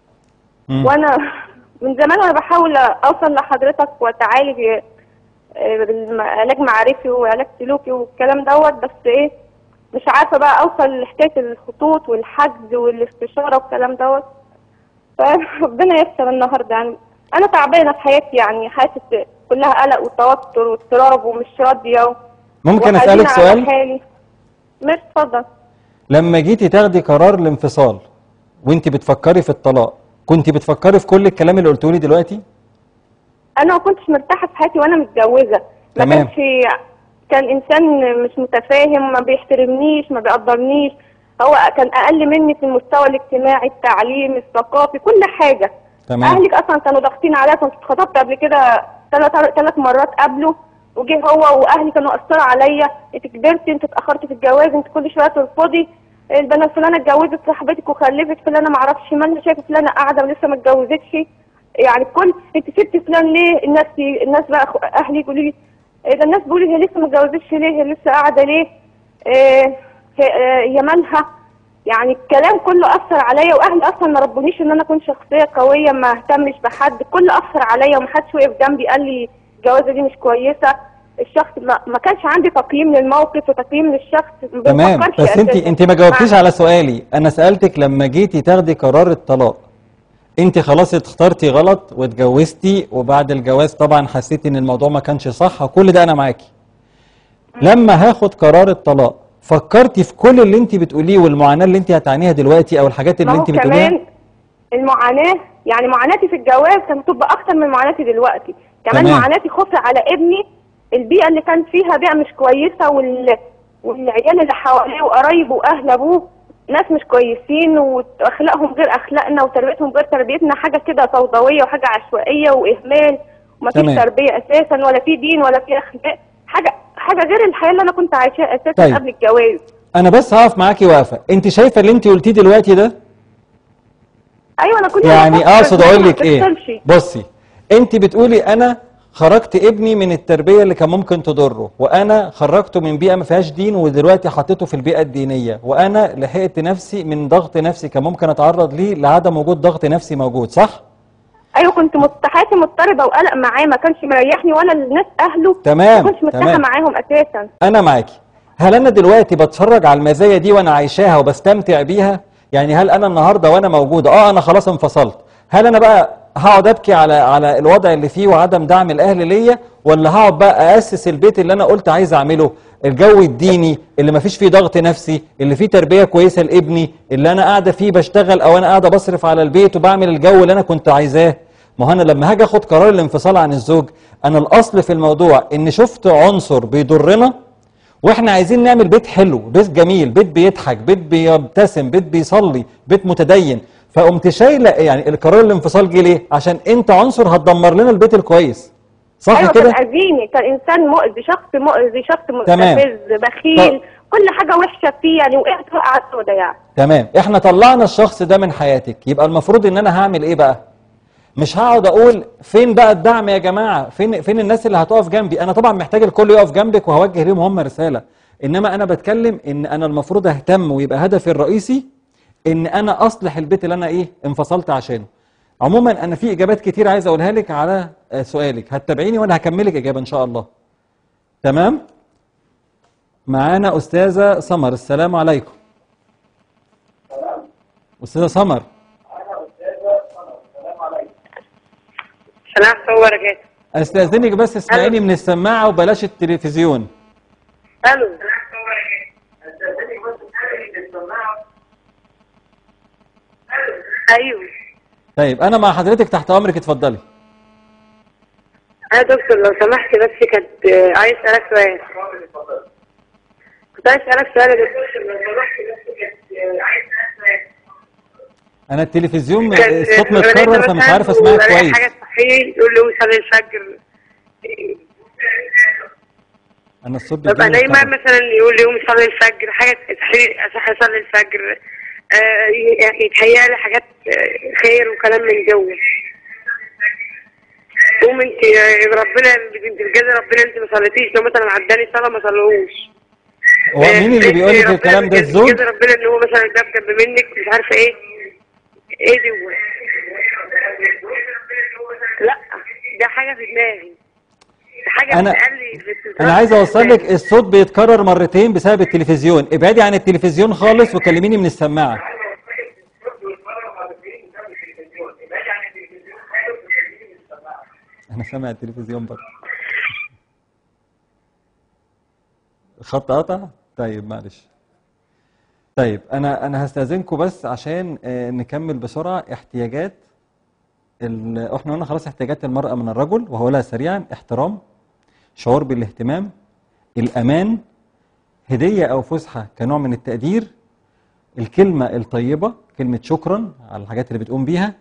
S1: مم.
S2: وانا من زمان وانا بحاول اوصل لحضرتك واتعالج آه، بالعلاج معرفي وعلاج سلوكي والكلام دوت بس ايه مش عارفه بقى اوصل لحكايه الخطوط والحجز والاستشاره والكلام دوت فربنا ييسر النهارده يعني انا تعبانه في حياتي يعني حاسه كلها قلق وتوتر واضطراب ومش راضيه و...
S1: ممكن
S2: وحزينة
S1: اسالك
S2: على
S1: سؤال
S2: حالي ماشي اتفضل
S1: لما جيتي تاخدي قرار الانفصال وانت بتفكري في الطلاق كنت بتفكري في كل الكلام اللي قلته لي دلوقتي
S2: انا ما كنتش مرتاحه في حياتي وانا متجوزه ما
S1: تمام.
S2: كانش كان انسان مش متفاهم ما بيحترمنيش ما بيقدرنيش هو كان اقل مني في المستوى الاجتماعي التعليم الثقافي كل حاجه
S1: تمام
S2: اهلك اصلا كانوا ضاغطين عليا كنت اتخطبت قبل كده ثلاث ثلاث مرات قبله وجه هو واهلي كانوا اثروا عليا انت كبرتي انت اتاخرتي في الجواز انت كل شويه ترفضي البنات فلانه اتجوزت صاحبتك وخلفت فلانه ما اعرفش مالها شايفه فلانه قاعده ولسه ما اتجوزتش يعني كل انت سبتي فلان ليه الناس الناس بقى أخو- اهلي يقولوا لي إيه ده الناس بيقولوا هي لسه ما اتجوزتش ليه هي لسه قاعده ليه إيه هي آه، هي مالها يعني الكلام كله اثر عليا واهلي اصلا ما ربونيش ان انا اكون شخصيه قويه ما اهتمش بحد كله اثر عليا ومحدش وقف جنبي قال لي الجوازه دي مش كويسه الشخص ما, ما كانش عندي تقييم للموقف وتقييم للشخص ما
S1: تمام
S2: بفكرش
S1: بس انت
S2: أساساً.
S1: انت ما جاوبتيش
S2: مع-
S1: على سؤالي انا سالتك لما جيتي تاخدي قرار الطلاق انت خلاص اخترتي غلط واتجوزتي وبعد الجواز طبعا حسيتي ان الموضوع ما كانش صح وكل ده انا معاكي لما هاخد قرار الطلاق فكرتي في كل اللي انت بتقوليه والمعاناه اللي انت هتعانيها دلوقتي او الحاجات اللي
S2: ما هو
S1: انت بتقوليها
S2: كمان المعاناة يعني معاناتي في الجواز كانت تبقى أكتر من معاناتي دلوقتي كمان
S1: تمام.
S2: معاناتي خوفي على ابني البيئة اللي كان فيها بيئة مش كويسة وال... والعيال اللي حواليه وقرايبه وأهل أبوه ناس مش كويسين وأخلاقهم غير أخلاقنا وتربيتهم غير تربيتنا حاجة كده فوضوية وحاجة عشوائية وإهمال ومفيش
S1: تمام.
S2: تربية أساسا ولا في دين ولا في أخلاق حاجة حاجة غير الحياة اللي أنا كنت عايشاها أساسا
S1: طيب.
S2: قبل الجواز
S1: انا بس هقف معاكي واقفه انت شايفه اللي انت قلتيه دلوقتي ده
S2: أيوة أنا كنت
S1: يعني
S2: بفكر
S1: اقصد
S2: إزاي
S1: اقول
S2: ما
S1: لك ايه
S2: تحصلش.
S1: بصي انت بتقولي انا خرجت ابني من التربيه اللي كان ممكن تضره وانا خرجته من بيئه ما فيهاش دين ودلوقتي حطيته في البيئه الدينيه وانا لحقت نفسي من ضغط نفسي كان ممكن اتعرض ليه لعدم وجود ضغط نفسي موجود صح
S2: ايوه كنت مت- حياتي مضطربه وقلق معاه ما كانش مريحني ولا الناس اهله
S1: تمام،
S2: ما كنتش مرتاحه
S1: تمام.
S2: معاهم اساسا
S1: انا معاكي هل انا دلوقتي بتفرج على المزايا دي وانا عايشاها وبستمتع بيها يعني هل انا النهارده وانا موجود اه انا خلاص انفصلت هل انا بقى هقعد ابكي على على الوضع اللي فيه وعدم دعم الاهل ليا ولا هقعد بقى اسس البيت اللي انا قلت عايز اعمله الجو الديني اللي مفيش فيه ضغط نفسي اللي فيه تربيه كويسه لابني اللي انا قاعده فيه بشتغل او انا قاعده بصرف على البيت وبعمل الجو اللي انا كنت عايزاه ما هو انا لما هاجي اخد قرار الانفصال عن الزوج انا الاصل في الموضوع ان شفت عنصر بيضرنا واحنا عايزين نعمل بيت حلو بيت جميل بيت بيضحك بيت بيبتسم بيت بيصلي بيت متدين فقمت شايله يعني القرار الانفصال جه ليه عشان انت عنصر هتدمر لنا البيت الكويس صح
S2: ايوه
S1: كده
S2: كان اذيني كان انسان مؤذي شخص مؤذي شخص
S1: تمام.
S2: مستفز بخيل
S1: طب-
S2: كل حاجه وحشه فيه يعني وقعت وقعه سودا يعني
S1: تمام احنا طلعنا الشخص ده من حياتك يبقى المفروض ان انا هعمل ايه بقى مش هقعد اقول فين بقى الدعم يا جماعه فين فين الناس اللي هتقف جنبي انا طبعا محتاج الكل يقف جنبك وهوجه ليهم هم رساله انما انا بتكلم ان انا المفروض اهتم ويبقى هدفي الرئيسي ان انا اصلح البيت اللي انا ايه انفصلت عشانه عموما انا في اجابات كتير عايز اقولها لك على آه، سؤالك هتتابعيني وانا هكملك اجابه ان شاء الله تمام معانا استاذه سمر السلام عليكم استاذه سمر
S2: سلام عليكم وبركاته
S1: استاذنك بس اسمعيني من السماعه وبلاش التلفزيون
S2: الو ايوه
S1: طيب انا مع حضرتك تحت امرك اتفضلي
S2: يا دكتور لو سمحت بس كنت آه، عايز اسالك سؤال كنت عايز اسالك سؤال يا دكتور لو سمحت بس كنت آه، عايز اسالك سؤال
S1: انا التلفزيون
S2: كان-
S1: الصوت
S2: آه،
S1: متكرر
S2: بنات
S1: فمش
S2: مثلاً
S1: عارف اسمعك
S2: وبلاقي
S1: كويس
S2: حاجه صحيه يقول لي قوم صلي الفجر
S1: انا الصوت
S2: ببقى
S1: بيجيني
S2: نايمه
S1: متكرر.
S2: مثلا يقول لي قوم صلي الفجر حاجه تصحي اصحى اصلي الفجر آه، ي- يتهيأ لي حاجات آه، خير وكلام من جوه قوم انت آه، ربنا انت بجد ربنا انت ما صليتيش لو مثلا عداني صلاه ما صلوش
S1: هو مين اللي بيقول لك الكلام ده الزوج
S2: كده ربنا ان هو مثلا جاب جنب منك مش عارفه ايه ايه دي هو لا ده حاجه في دماغي ده حاجه
S1: أنا-
S2: بتتقال لي في
S1: انا عايز اوصل لك الصوت بيتكرر مرتين بسبب التلفزيون ابعدي عن التلفزيون خالص وكلميني من السماعه انا سامع التلفزيون برضه الخط قطع طيب معلش طيب انا انا هستاذنكم بس عشان آه، نكمل بسرعه احتياجات ال- احنا قلنا خلاص احتياجات المراه من الرجل وهقولها سريعا احترام شعور بالاهتمام الأمان هدية أو فسحة كنوع من التقدير الكلمة الطيبة كلمة شكرا على الحاجات اللي بتقوم بيها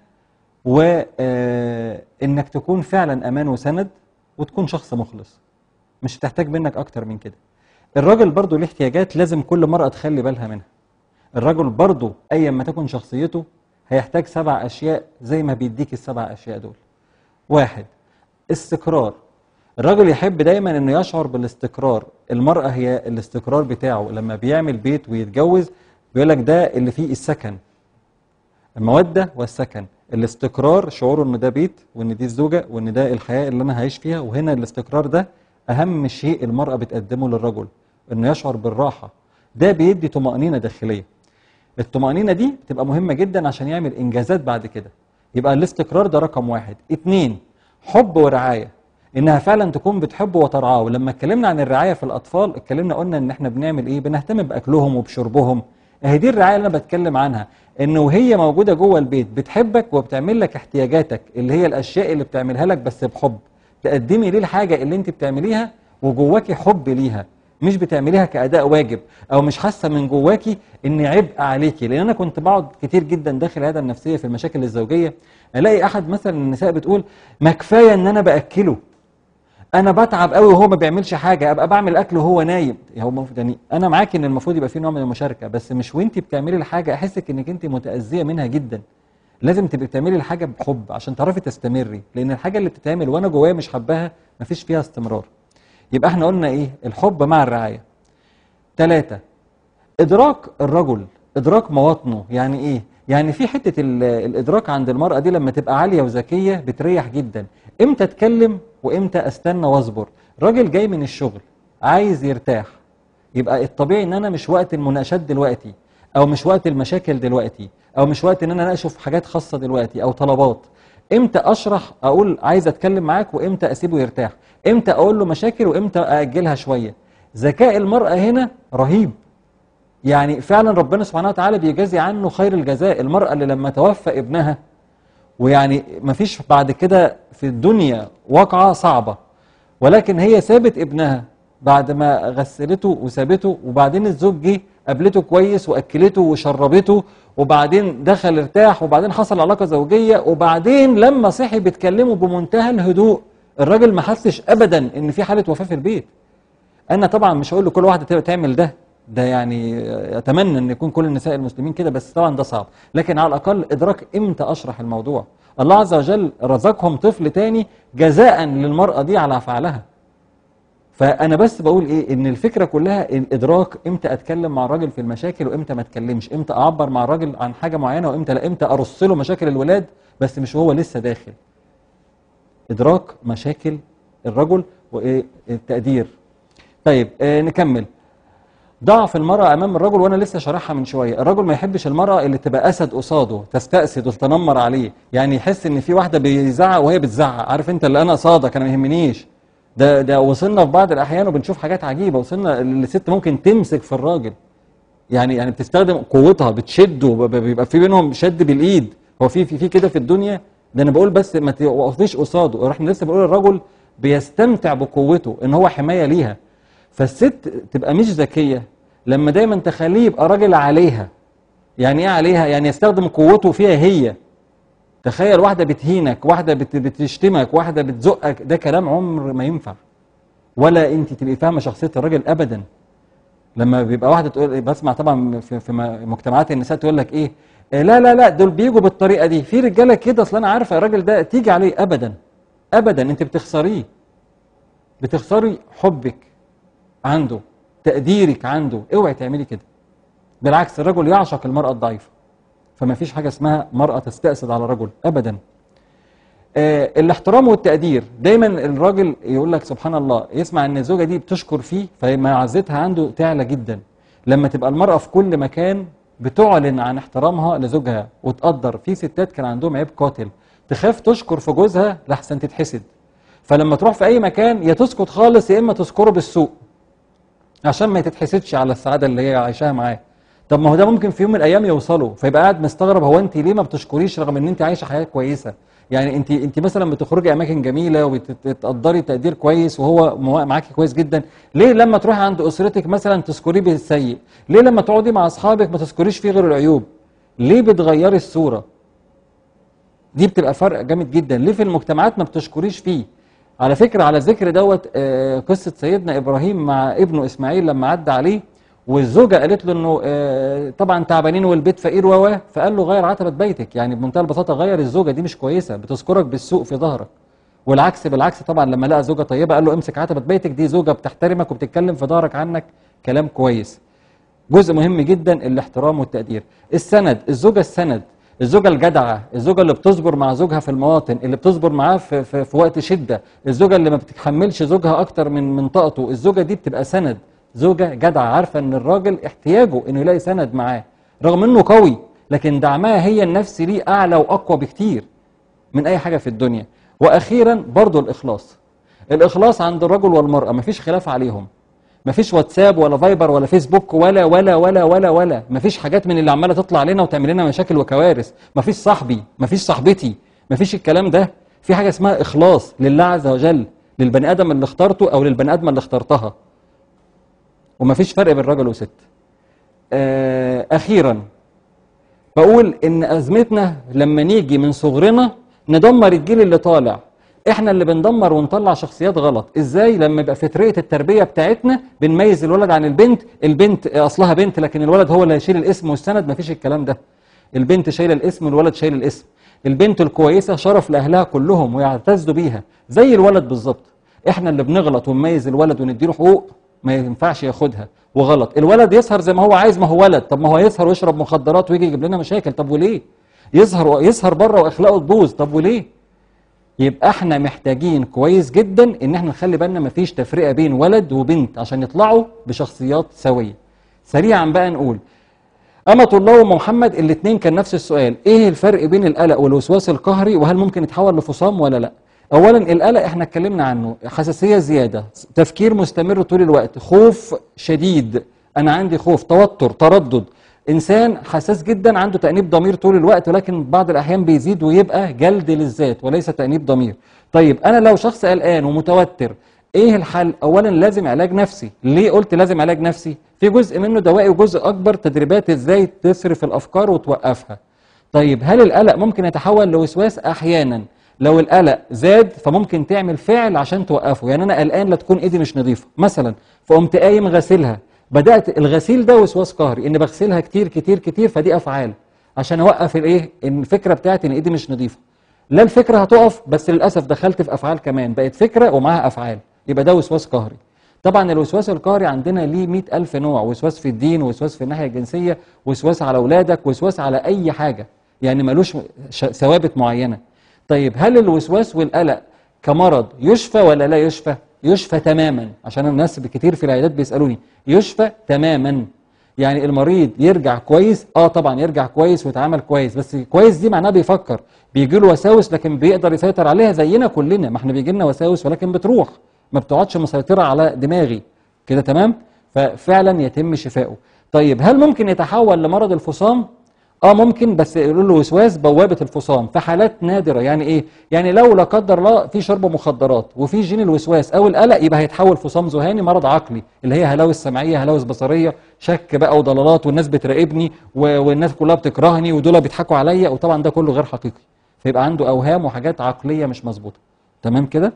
S1: وإنك تكون فعلا أمان وسند وتكون شخص مخلص مش هتحتاج منك أكتر من كده الراجل برضو له احتياجات لازم كل مرة تخلي بالها منها الرجل برضو أيا ما تكن شخصيته هيحتاج سبع أشياء زي ما بيديك السبع أشياء دول واحد استقرار الراجل يحب دايما انه يشعر بالاستقرار المرأة هي الاستقرار بتاعه لما بيعمل بيت ويتجوز بيقول لك ده اللي فيه السكن المودة والسكن الاستقرار شعوره ان ده بيت وان دي الزوجة وان ده الحياة اللي انا هعيش فيها وهنا الاستقرار ده اهم شيء المرأة بتقدمه للرجل انه يشعر بالراحة ده بيدي طمأنينة داخلية الطمأنينة دي بتبقى مهمة جدا عشان يعمل إنجازات بعد كده يبقى الاستقرار ده رقم واحد اتنين حب ورعاية إنها فعلا تكون بتحبه وترعاه ولما اتكلمنا عن الرعاية في الأطفال اتكلمنا قلنا إن إحنا بنعمل إيه بنهتم بأكلهم وبشربهم اهي دي الرعاية اللي أنا بتكلم عنها إن وهي موجودة جوه البيت بتحبك وبتعمل لك احتياجاتك اللي هي الأشياء اللي بتعملها لك بس بحب تقدمي ليه الحاجة اللي أنت بتعمليها وجواكي حب ليها مش بتعمليها كأداء واجب أو مش حاسة من جواكي إن عبء عليكي لأن أنا كنت بقعد كتير جدا داخل العيادة النفسية في المشاكل الزوجية ألاقي أحد مثلا النساء بتقول ما كفاية إن أنا بأكله انا بتعب قوي وهو ما بيعملش حاجه ابقى بعمل اكل وهو نايم يعني هو المفروض- يعني انا معاك ان المفروض يبقى في نوع من المشاركه بس مش وانت بتعملي الحاجه احسك انك انت متاذيه منها جدا لازم تبقي بتعملي الحاجه بحب عشان تعرفي تستمري لان الحاجه اللي بتتعمل وانا جوايا مش حباها مفيش فيها استمرار يبقى احنا قلنا ايه الحب مع الرعايه ثلاثة إدراك الرجل إدراك مواطنه يعني إيه؟ يعني في حتة ال- الإدراك عند المرأة دي لما تبقى عالية وذكية بتريح جدا إمتى أتكلم وإمتى أستنى وأصبر راجل جاي من الشغل عايز يرتاح يبقى الطبيعي إن أنا مش وقت المناقشات دلوقتي أو مش وقت المشاكل دلوقتي أو مش وقت إن أنا أناقشه في حاجات خاصة دلوقتي أو طلبات امتى اشرح اقول عايز اتكلم معاك وامتى اسيبه يرتاح امتى اقول له مشاكل وامتى ااجلها شويه ذكاء المراه هنا رهيب يعني فعلا ربنا سبحانه وتعالى بيجازي عنه خير الجزاء المرأة اللي لما توفى ابنها ويعني مفيش بعد كده في الدنيا واقعة صعبة ولكن هي سابت ابنها بعد ما غسلته وسابته وبعدين الزوج جه قابلته كويس واكلته وشربته وبعدين دخل ارتاح وبعدين حصل علاقه زوجيه وبعدين لما صحي بيتكلموا بمنتهى الهدوء الراجل ما حسش ابدا ان في حاله وفاه في البيت انا طبعا مش هقول لكل واحده تبقى تعمل ده ده يعني اتمنى ان يكون كل النساء المسلمين كده بس طبعا ده صعب لكن على الاقل ادراك امتى اشرح الموضوع الله عز وجل رزقهم طفل تاني جزاء للمرأة دي على أفعالها فانا بس بقول ايه ان الفكره كلها الادراك امتى اتكلم مع الراجل في المشاكل وامتى ما اتكلمش امتى اعبر مع الراجل عن حاجه معينه وامتى لا امتى ارص له مشاكل الولاد بس مش وهو لسه داخل ادراك مشاكل الرجل والتقدير طيب آه نكمل ضعف المرأة أمام الرجل وأنا لسه شارحها من شوية، الرجل ما يحبش المرأة اللي تبقى أسد قصاده، تستأسد وتتنمر عليه، يعني يحس إن في واحدة بيزعق وهي بتزعق، عارف أنت اللي أنا قصادك أنا ما يهمنيش، ده ده وصلنا في بعض الأحيان وبنشوف حاجات عجيبة، وصلنا الست ممكن تمسك في الراجل. يعني يعني بتستخدم قوتها بتشده وب- بيبقى في بينهم شد بالإيد، هو في في, في كده في الدنيا؟ ده أنا بقول بس ما توقفيش قصاده، احنا لسه بنقول الرجل بيستمتع بقوته إن هو حماية ليها. فالست تبقى مش ذكيه لما دايما تخليه يبقى راجل عليها يعني ايه عليها يعني يستخدم قوته فيها هي تخيل واحده بتهينك واحده بت- بتشتمك واحده بتزقك ده كلام عمر ما ينفع ولا انت تبقي فاهمه شخصيه الراجل ابدا لما بيبقى واحده تقول بسمع طبعا في, في م- مجتمعات النساء تقول لك ايه آه، لا لا لا دول بيجوا بالطريقه دي في رجاله كده اصل انا عارفه الراجل ده تيجي عليه ابدا ابدا انت بتخسريه بتخسري حبك عنده تقديرك عنده اوعي تعملي كده بالعكس الرجل يعشق المرأة الضعيفة فما فيش حاجة اسمها مرأة تستأسد على رجل أبدا آه الاحترام والتقدير دايما الراجل يقول لك سبحان الله يسمع ان الزوجة دي بتشكر فيه فمعزتها عنده تعلى جدا لما تبقى المرأة في كل مكان بتعلن عن احترامها لزوجها وتقدر في ستات كان عندهم عيب قاتل تخاف تشكر في جوزها لحسن تتحسد فلما تروح في اي مكان يا تسكت خالص يا اما تذكره بالسوء عشان ما تتحسدش على السعاده اللي هي عايشاها معاه طب ما هو ده ممكن في يوم من الايام يوصلوا فيبقى قاعد مستغرب هو انت ليه ما بتشكريش رغم ان انت عايشه حياه كويسه يعني انت انت مثلا بتخرجي اماكن جميله وتقدري تقدير كويس وهو موا- معاكي كويس جدا ليه لما تروحي عند اسرتك مثلا تذكريه بالسيء ليه لما تقعدي مع اصحابك ما تذكريش فيه غير العيوب ليه بتغيري الصوره دي بتبقى فرق جامد جدا ليه في المجتمعات ما بتشكريش فيه على فكرة على ذكر دوت آه، قصة سيدنا إبراهيم مع ابنه إسماعيل لما عدى عليه والزوجة قالت له إنه آه، طبعا تعبانين والبيت فقير و فقال له غير عتبة بيتك يعني بمنتهى البساطة غير الزوجة دي مش كويسة بتذكرك بالسوء في ظهرك والعكس بالعكس طبعا لما لقى زوجة طيبة قال له امسك عتبة بيتك دي زوجة بتحترمك وبتتكلم في ظهرك عنك كلام كويس جزء مهم جدا الاحترام والتقدير السند الزوجة السند الزوجة الجدعة الزوجة اللي بتصبر مع زوجها في المواطن اللي بتصبر معاه في, في, في وقت شدة الزوجة اللي ما بتتحملش زوجها أكتر من من طاقته الزوجة دي بتبقى سند زوجة جدعة عارفة إن الراجل احتياجه إنه يلاقي سند معاه رغم إنه قوي لكن دعمها هي النفسي ليه أعلى وأقوى بكتير من أي حاجة في الدنيا وأخيرا برضو الإخلاص الإخلاص عند الرجل والمرأة مفيش خلاف عليهم مفيش واتساب ولا فايبر ولا فيسبوك ولا ولا ولا ولا ولا مفيش حاجات من اللي عماله تطلع علينا وتعمل لنا مشاكل وكوارث مفيش صاحبي مفيش صاحبتي مفيش الكلام ده في حاجه اسمها اخلاص لله عز وجل للبني ادم اللي اخترته او للبني ادم اللي اخترتها ومفيش فرق بين راجل وست آه اخيرا بقول ان ازمتنا لما نيجي من صغرنا ندمر الجيل اللي طالع احنا اللي بندمر ونطلع شخصيات غلط ازاي لما يبقى في طريقه التربيه بتاعتنا بنميز الولد عن البنت البنت اصلها بنت لكن الولد هو اللي هيشيل الاسم والسند مفيش الكلام ده البنت شايله الاسم والولد شايل الاسم البنت الكويسه شرف لاهلها كلهم ويعتزوا بيها زي الولد بالظبط احنا اللي بنغلط ونميز الولد ونديله حقوق ما ينفعش ياخدها وغلط الولد يسهر زي ما هو عايز ما هو ولد طب ما هو يسهر ويشرب مخدرات ويجي يجيب لنا مشاكل طب وليه يسهر يسهر بره واخلاقه تبوظ طب وليه يبقى احنا محتاجين كويس جدا ان احنا نخلي بالنا مفيش تفرقه بين ولد وبنت عشان يطلعوا بشخصيات سويه سريعا بقى نقول أمة الله ومحمد الاثنين كان نفس السؤال ايه الفرق بين القلق والوسواس القهري وهل ممكن يتحول لفصام ولا لا اولا القلق احنا اتكلمنا عنه حساسيه زياده تفكير مستمر طول الوقت خوف شديد انا عندي خوف توتر تردد انسان حساس جدا عنده تانيب ضمير طول الوقت ولكن بعض الاحيان بيزيد ويبقى جلد للذات وليس تانيب ضمير طيب انا لو شخص قلقان ومتوتر ايه الحل اولا لازم علاج نفسي ليه قلت لازم علاج نفسي في جزء منه دوائي وجزء اكبر تدريبات ازاي تصرف الافكار وتوقفها طيب هل القلق ممكن يتحول لوسواس احيانا لو القلق زاد فممكن تعمل فعل عشان توقفه يعني انا قلقان لا تكون ايدي مش نظيفه مثلا فقمت قايم غاسلها بدات الغسيل ده وسواس قهري ان بغسلها كتير كتير كتير فدي افعال عشان اوقف الايه الفكره بتاعت ان ايدي مش نظيفه لا الفكره هتقف بس للاسف دخلت في افعال كمان بقت فكره ومعاها افعال يبقى ده وسواس قهري طبعا الوسواس القهري عندنا ليه مئة ألف نوع وسواس في الدين وسواس في الناحية الجنسية وسواس على أولادك وسواس على أي حاجة يعني ملوش ش- ثوابت معينة طيب هل الوسواس والقلق كمرض يشفى ولا لا يشفى يشفى تماما عشان الناس كتير في العيادات بيسألوني يشفى تماما يعني المريض يرجع كويس اه طبعا يرجع كويس ويتعامل كويس بس كويس دي معناه بيفكر بيجي له وساوس لكن بيقدر يسيطر عليها زينا كلنا ما احنا بيجي لنا وساوس ولكن بتروح ما بتقعدش مسيطرة على دماغي كده تمام ففعلا يتم شفائه طيب هل ممكن يتحول لمرض الفصام اه ممكن بس يقولوا له وسواس بوابه الفصام في حالات نادره يعني ايه يعني لو لا قدر الله في شرب مخدرات وفي جين الوسواس او القلق يبقى هيتحول فصام ذهاني مرض عقلي اللي هي هلاوس سمعيه هلاوس بصريه شك بقى وضلالات والناس بتراقبني و- والناس كلها بتكرهني ودول بيضحكوا عليا وطبعا ده كله غير حقيقي فيبقى عنده اوهام وحاجات عقليه مش مظبوطه تمام كده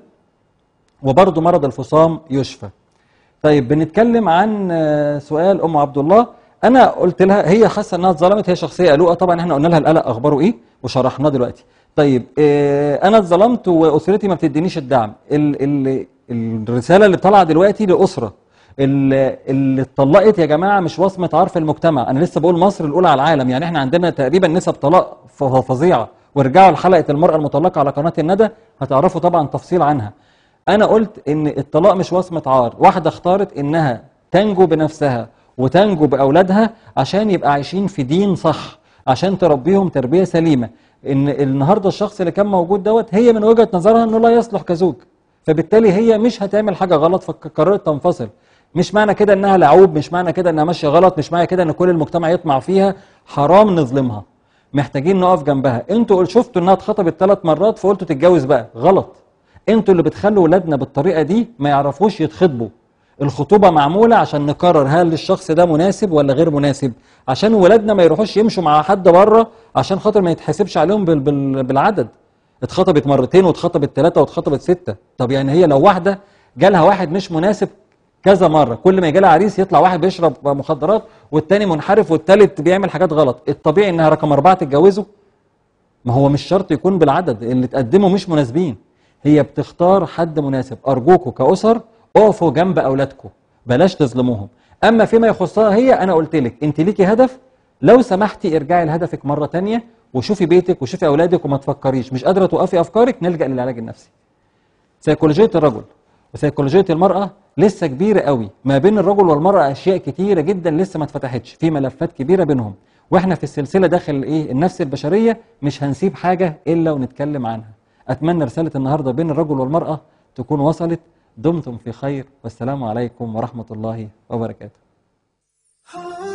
S1: وبرضه مرض الفصام يشفى طيب بنتكلم عن آه، سؤال ام عبد الله انا قلت لها هي حاسه انها اتظلمت هي شخصيه قلوقه طبعا احنا قلنا لها القلق اخباره ايه وشرحناه دلوقتي طيب آه، انا اتظلمت واسرتي ما بتدينيش الدعم ال ال الرساله اللي طالعه دلوقتي لاسره ال- اللي اتطلقت يا جماعه مش وصمه عار في المجتمع انا لسه بقول مصر الاولى على العالم يعني احنا عندنا تقريبا نسب طلاق ف- فظيعه وارجعوا لحلقه المراه المطلقه على قناه الندى هتعرفوا طبعا تفصيل عنها انا قلت ان الطلاق مش وصمه عار واحده اختارت انها تنجو بنفسها وتنجو باولادها عشان يبقى عايشين في دين صح عشان تربيهم تربيه سليمه ان النهارده الشخص اللي كان موجود دوت هي من وجهه نظرها انه لا يصلح كزوج فبالتالي هي مش هتعمل حاجه غلط فقررت تنفصل مش معنى كده انها لعوب مش معنى كده انها ماشيه غلط مش معنى كده ان كل المجتمع يطمع فيها حرام نظلمها محتاجين نقف جنبها انتوا قل- شفتوا انها اتخطبت ثلاث مرات فقلتوا تتجوز بقى غلط انتوا اللي بتخلوا ولادنا بالطريقه دي ما يعرفوش يتخطبوا الخطوبه معموله عشان نقرر هل الشخص ده مناسب ولا غير مناسب عشان ولادنا ما يروحوش يمشوا مع حد بره عشان خاطر ما يتحسبش عليهم بال بال بالعدد اتخطبت مرتين واتخطبت ثلاثه واتخطبت سته طب يعني هي لو واحده جالها واحد مش مناسب كذا مره كل ما يجي لها عريس يطلع واحد بيشرب مخدرات والتاني منحرف والتالت بيعمل حاجات غلط الطبيعي انها رقم اربعه تتجوزه ما هو مش شرط يكون بالعدد اللي تقدمه مش مناسبين هي بتختار حد مناسب ارجوكوا كاسر اقفوا جنب اولادكم بلاش تظلموهم اما فيما يخصها هي انا قلت لك انت ليكي هدف لو سمحتي ارجعي لهدفك مره تانية وشوفي بيتك وشوفي اولادك وما تفكريش مش قادره توقفي افكارك نلجا للعلاج النفسي سيكولوجيه الرجل وسيكولوجيه المراه لسه كبيره قوي ما بين الرجل والمراه اشياء كتيره جدا لسه ما اتفتحتش في ملفات كبيره بينهم واحنا في السلسله داخل ايه النفس البشريه مش هنسيب حاجه الا ونتكلم عنها اتمنى رساله النهارده بين الرجل والمراه تكون وصلت دمتم في خير والسلام عليكم ورحمه الله وبركاته
S4: Ah